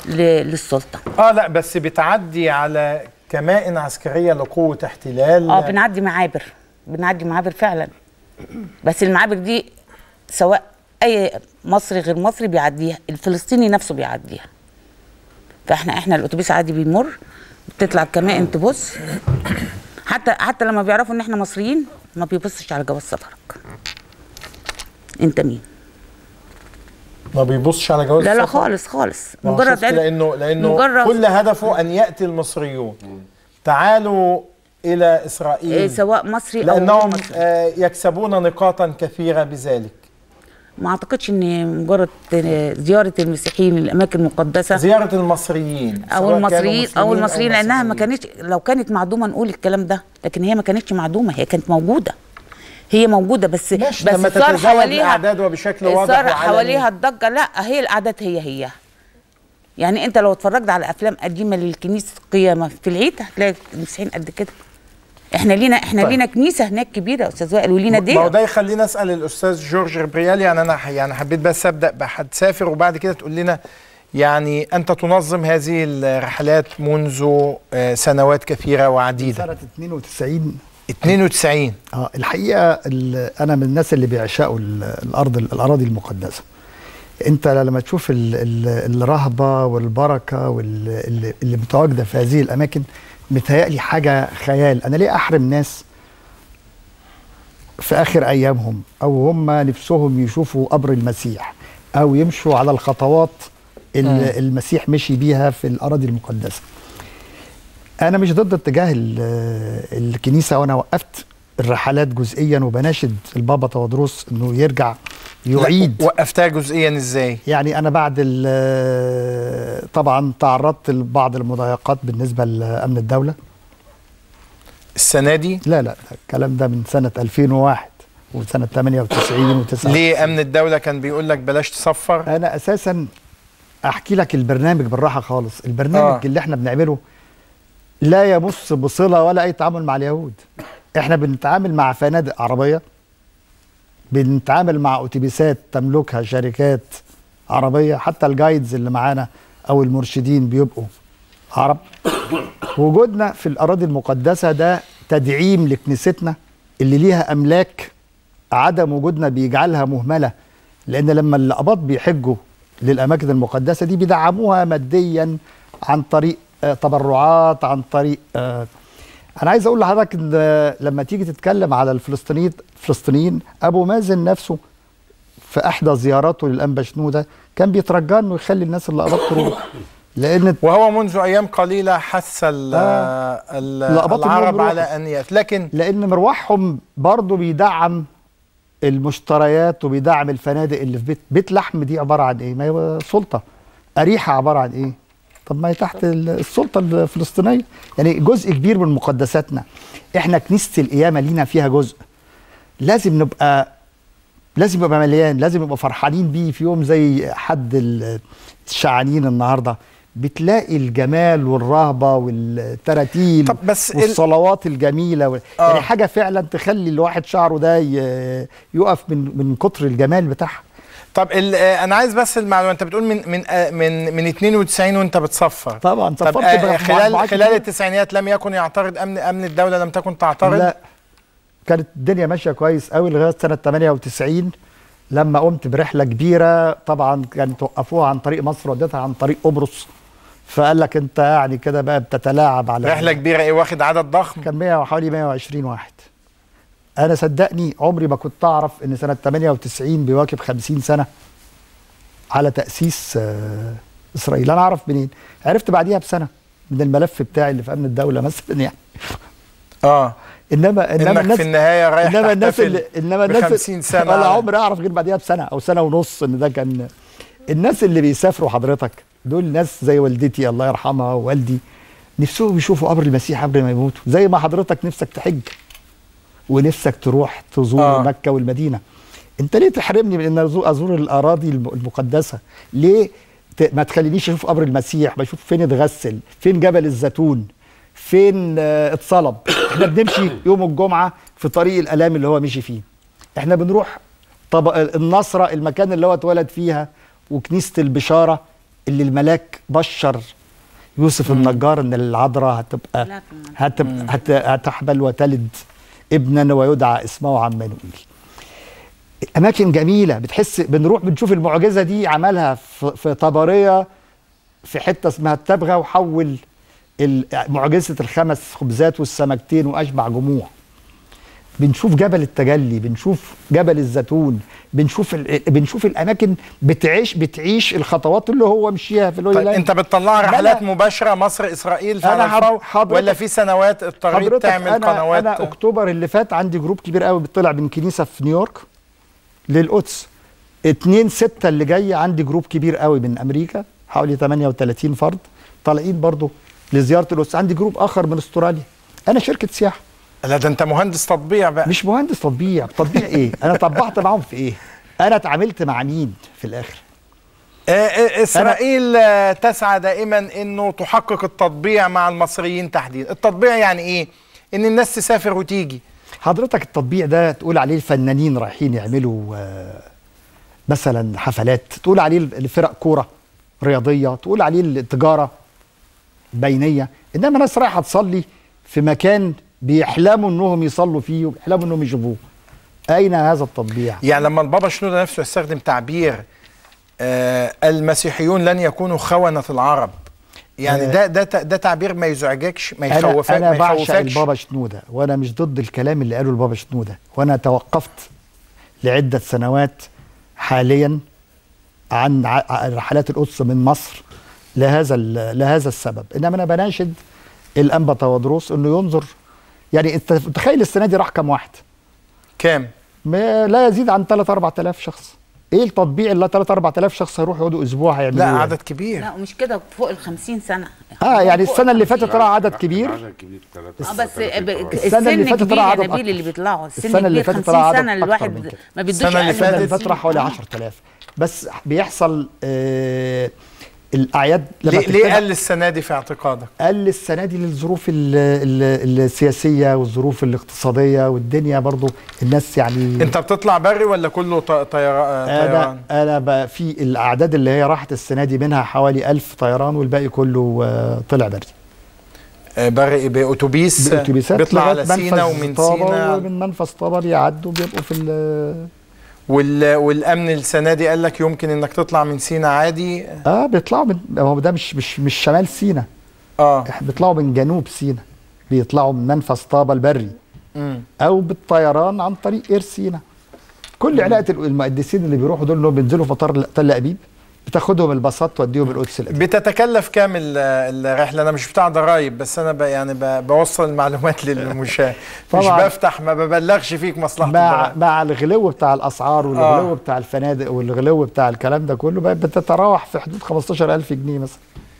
ل- للسلطه اه لا بس بتعدي على كمائن عسكريه لقوه احتلال اه بنعدي معابر بنعدي معابر فعلا بس المعابر دي سواء اي مصري غير مصري بيعديها الفلسطيني نفسه بيعديها فاحنا احنا الاتوبيس عادي بيمر بتطلع الكمائن تبص حتى حتى لما بيعرفوا ان احنا مصريين ما بيبصش على جواز سفرك انت مين ما بيبصش على جواز لا لا السفر. خالص خالص ما هو مجرد شفت عد- لانه لانه مجرد كل هدفه ان ياتي المصريون تعالوا الى إيه اسرائيل سواء مصري او لانهم غير مصري. آه، يكسبون نقاطا كثيره بذلك ما اعتقدش ان مجرد زياره المسيحيين للاماكن المقدسه زياره المصريين او سواء كانوا المصريين او مسلمين المصريين لانها ما مسيحيين. كانتش لو كانت معدومه نقول الكلام ده لكن هي ما كانتش معدومه هي كانت موجوده هي موجوده بس ماشي، بس لما صار تتزايد حواليها الأعداد وبشكل واضح صار وعلني. حواليها الضجه لا هي الاعداد هي هي يعني انت لو اتفرجت على افلام قديمه للكنيسه القيامه في العيد هتلاقي المسيحيين قد كده احنا لينا احنا طيب. لينا كنيسه هناك كبيره يا استاذ وائل ولينا ما هو دير ده يخلينا اسال الاستاذ جورج ربريال يعني انا ح- يعني حبيت بس ابدا بحد سافر وبعد كده تقول لنا يعني انت تنظم هذه الرحلات منذ آه، سنوات كثيره وعديده سنه 92 92 اه الحقيقه ال- انا من الناس اللي بيعشقوا ال- الارض الاراضي المقدسه انت لما تشوف ال ال الرهبه والبركه واللي اللي متواجده في هذه الاماكن متهيألي حاجه خيال انا ليه احرم ناس في اخر ايامهم او هم نفسهم يشوفوا قبر المسيح او يمشوا على الخطوات اللي المسيح مشي بيها في الاراضي المقدسه انا مش ضد اتجاه ال- الكنيسه وانا وقفت الرحلات جزئيا وبناشد البابا تودروس انه يرجع يعيد لا، وقفتها جزئيا ازاي يعني انا بعد ال- طبعا تعرضت لبعض المضايقات بالنسبه لامن الدوله السنه دي لا لا الكلام ده من سنه 2001 وسنه 98 و99 ليه امن الدوله كان بيقول لك بلاش تصفر انا اساسا احكي لك البرنامج بالراحه خالص البرنامج آه. آه. اللي احنا بنعمله لا يمس بصله ولا اي تعامل مع اليهود احنا بنتعامل مع فنادق عربيه بنتعامل مع اتوبيسات تملكها شركات عربيه حتى الجايدز اللي معانا او المرشدين بيبقوا عرب وجودنا في الاراضي المقدسه ده تدعيم لكنيستنا اللي ليها املاك عدم وجودنا بيجعلها مهمله لان لما الاباط بيحجوا للاماكن المقدسه دي بيدعموها ماديا عن طريق آه، تبرعات عن طريق آه، انا عايز اقول لحضرتك ان آه، لما تيجي تتكلم على الفلسطينيين الفلسطينيين ابو مازن نفسه في احدى زياراته للانبا شنوده كان بيترجى انه يخلي الناس اللي اباط تروح لان وهو منذ ايام قليله حث ال- آه. ال- لقبات العرب اليوم على روحوا. ان يأت لكن لان مروحهم برضه بيدعم المشتريات وبيدعم الفنادق اللي في بيت بيت لحم دي عباره عن ايه؟ ما هي سلطه اريحه عباره عن ايه؟ طب ما هي تحت ال- السلطه الفلسطينيه يعني جزء كبير من مقدساتنا احنا كنيسه القيامه لينا فيها جزء لازم نبقى لازم يبقى مليان لازم يبقى فرحانين بيه في يوم زي حد ال- الشعانين النهارده بتلاقي الجمال والرهبه والتراتيل طب بس ال- والصلوات الجميله و... آه. يعني حاجه فعلا تخلي الواحد شعره ده ي... يقف من من كتر الجمال بتاعها طب ال- آه، انا عايز بس المعلومه انت بتقول من من آه، من من 92 وانت بتصفر طبعا طب صفرت آه، بقى خلال مجموعات خلال كتير. التسعينيات لم يكن يعترض امن امن الدوله لم تكن تعترض لا كانت الدنيا ماشيه كويس قوي لغايه سنه 98 لما قمت برحله كبيره طبعا كانت وقفوها عن طريق مصر وديتها عن طريق قبرص فقال لك انت يعني كده بقى بتتلاعب على رحله كبيره ايه واخد عدد ضخم كان 100 حوالي 120 واحد انا صدقني عمري ما كنت اعرف ان سنه 98 بيواكب 50 سنه على تاسيس آه، اسرائيل انا اعرف منين عرفت بعديها بسنه من الملف بتاعي اللي في امن الدوله مثلا يعني اه انما انما انك الناس في النهايه رايح انما الناس تحتفل اللي انما ب الناس 50 سنه ولا على- عمري اعرف غير بعديها بسنه او سنه ونص ان ده كان الناس اللي بيسافروا حضرتك دول ناس زي والدتي الله يرحمها ووالدي نفسهم يشوفوا قبر المسيح قبل ما يموتوا زي ما حضرتك نفسك تحج ونفسك تروح تزور آه. آه. مكه والمدينه انت ليه تحرمني من ان أزو- ازور الاراضي الم- المقدسه ليه ت- ما تخلينيش اشوف قبر المسيح بشوف فين اتغسل فين جبل الزيتون فين آه، اتصلب احنا بنمشي يوم الجمعه في طريق الالام اللي هو مشي فيه احنا بنروح طب النصره المكان اللي هو اتولد فيها وكنيسه البشاره اللي الملاك بشر يوسف النجار ان العذراء هتبقى لا، في المنام. هتبقى هت- هتحبل وتلد ابنا ويدعى اسمه عمانوئيل اماكن جميله بتحس بنروح بنشوف المعجزه دي عملها في, في طبريه في حته اسمها التبغه وحول ال- معجزه الخمس خبزات والسمكتين واشبع جموع بنشوف جبل التجلي بنشوف جبل الزيتون بنشوف ال... بنشوف الاماكن بتعيش بتعيش الخطوات اللي هو مشيها في طيب الهولي لاند. انت بتطلع لا، رحلات لا. مباشره مصر اسرائيل في أنا على حض- الفور حضرتك- ولا في سنوات اضطريت حضرتك تعمل أنا قنوات انا اكتوبر اللي فات عندي جروب كبير قوي بيطلع من كنيسه في نيويورك للقدس اتنين ستة اللي جاي عندي جروب كبير قوي من امريكا حوالي 38 فرد طالعين برضو لزياره القدس عندي جروب اخر من استراليا انا شركه سياحه لا ده انت مهندس تطبيع بقى مش مهندس تطبيع تطبيع ايه انا طبعت معاهم في ايه انا اتعاملت مع مين في الاخر آه، آه، اسرائيل آه، تسعى دائما انه تحقق التطبيع مع المصريين تحديدا التطبيع يعني ايه ان الناس تسافر وتيجي حضرتك التطبيع ده تقول عليه الفنانين رايحين يعملوا آه، مثلا حفلات تقول عليه الفرق كوره رياضيه تقول عليه التجاره بينيه انما ناس رايحه تصلي في مكان بيحلموا انهم يصلوا فيه وبيحلموا انهم يشوفوه اين هذا التطبيع يعني لما البابا شنودة نفسه يستخدم تعبير آه المسيحيون لن يكونوا خونة العرب يعني آه. ده ده ده تعبير ما يزعجكش ما انا يخوفك انا ما بعشق يخوفكش البابا شنوده وانا مش ضد الكلام اللي قاله البابا شنوده وانا توقفت لعده سنوات حاليا عن ع- عن رحلات القدس من مصر لهذا ال- لهذا السبب انما انا بناشد الانبا تودروس انه ينظر يعني انت تخيل السنه دي راح كام واحد كام ما لا يزيد عن 3 4000 شخص ايه التطبيع اللي 3 4000 شخص هيروحوا يقعدوا اسبوع هيعملوا لا إيه؟ عدد كبير لا ومش كده فوق ال 50 سنه اه يعني فوق السنه اللي 50. فاتت طلع عدد كبير عدد كبير ثلاثة اه بس ب- السنة السن اللي فاتت كبير طلع يا عدد نبيل أكتر. اللي بيطلعوا السن السنة اللي كبير فاتت 50 طلع عدد سنه أكتر الواحد من كده. ما بيدوش السنة اللي أقل من فاتت- السنه اللي فاتت 50. راح حوالي آه. 10000 بس بيحصل آه الاعياد لما ليه, ليه تجتمع- قل السنة دي في اعتقادك قل السنه دي للظروف ال ال السياسيه والظروف الاقتصاديه والدنيا برضو الناس يعني انت بتطلع بري ولا كله ط- طيرا- انا طيران انا بقى في الاعداد اللي هي راحت السنه دي منها حوالي 1000 طيران والباقي كله آه، طلع بري آه، بري باتوبيس باتوبيسات بيطلع على لغاية سينا منفذ ومن طابة سينا ومن منفذ طابا بيعدوا بيبقوا في ال- وال... والامن السنه دي قال لك يمكن انك تطلع من سينا عادي اه بيطلعوا من هو ده مش مش مش شمال سينا اه إح- بيطلعوا من جنوب سينا بيطلعوا من منفذ طابا البري مم. او بالطيران عن طريق اير سينا كل علاقه المقدسين اللي بيروحوا دول انهم بينزلوا في مطار تل ابيب بتاخدهم الباصات توديهم القدس القديم بتتكلف كام ال- الرحله انا مش بتاع ضرايب بس انا ب... يعني ب... بوصل المعلومات للمشاهد مش طبعاً. بفتح ما ببلغش فيك مصلحه مع الضرايب مع الغلو بتاع الاسعار والغلو آه. بتاع الفنادق والغلو بتاع الكلام ده كله بقت بتتراوح في حدود 15000 جنيه مثلا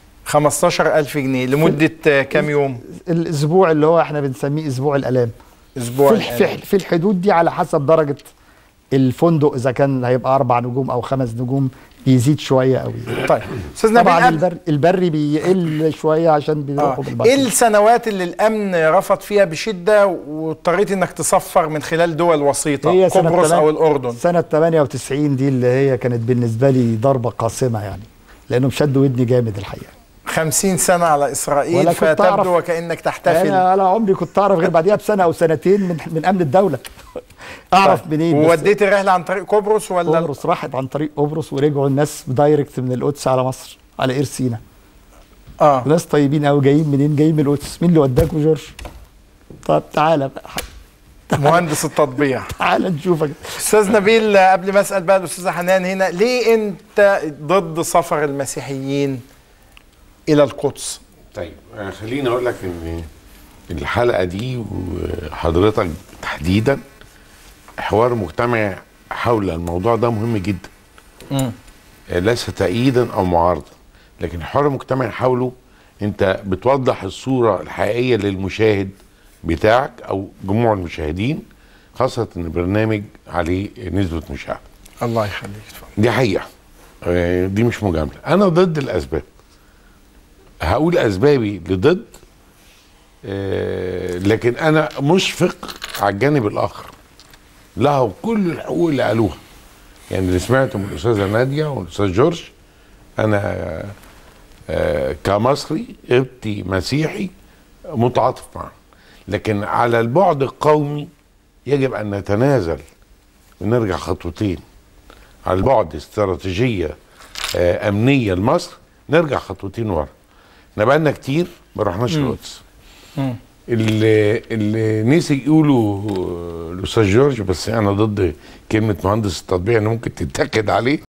15000 جنيه لمده آه، كام يوم الاسبوع اللي هو احنا بنسميه اسبوع الالام اسبوع في الح- في, في الحدود دي على حسب درجه الفندق اذا كان هيبقى اربع نجوم او خمس نجوم بيزيد شويه قوي طيب استاذ نبيل طبعا قبل- البر البري بيقل شويه عشان آه. بيروحوا ايه بالباص السنوات اللي الامن رفض فيها بشده واضطريت انك تصفر من خلال دول وسيطه هي سنة قبرص تمام- او الاردن سنه 98 دي اللي هي كانت بالنسبه لي ضربه قاسمه يعني لانهم شدوا ودني جامد الحقيقه 50 سنه على اسرائيل ولا كنت أعرف. فتبدو وكانك تحتفل انا انا عمري كنت اعرف غير بعديها بسنه او سنتين من من امن الدوله اعرف منين بس ووديت الرحله عن طريق قبرص ولا قبرص راحت عن طريق قبرص ورجعوا الناس دايركت من القدس على مصر على اير سينا اه وناس طيبين قوي جايين منين جايين من القدس مين اللي وداكوا جورج طب تعالى بقى مهندس التطبيع تعالى نشوفك استاذ نبيل قبل ما اسال بقى الاستاذه حنان هنا ليه انت ضد سفر المسيحيين الى القدس طيب آه، خليني اقول لك ان الحلقه دي وحضرتك تحديدا حوار مجتمعي حول الموضوع ده مهم جدا آه، ليس تأييدا او معارضه لكن الحوار المجتمعي حوله انت بتوضح الصوره الحقيقيه للمشاهد بتاعك او جموع المشاهدين خاصه ان البرنامج عليه نسبه مشاهده الله يخليك اتفضل دي حقيقة آه، دي مش مجاملة أنا ضد الأسباب هقول أسبابي لضد آه، لكن أنا مشفق على الجانب الآخر له كل الحقوق اللي قالوها يعني اللي سمعته من الأستاذة نادية والأستاذ جورج انا آه، كمصري قبطي مسيحي متعاطف معه لكن على البعد القومي يجب ان نتنازل ونرجع خطوتين على البعد استراتيجيه آه، امنيه لمصر نرجع خطوتين ورا احنا بقالنا كتير ما رحناش القدس اللي اللي نسي يقولوا الاستاذ جورج بس انا ضد كلمه مهندس التطبيع ان ممكن تتاكد عليه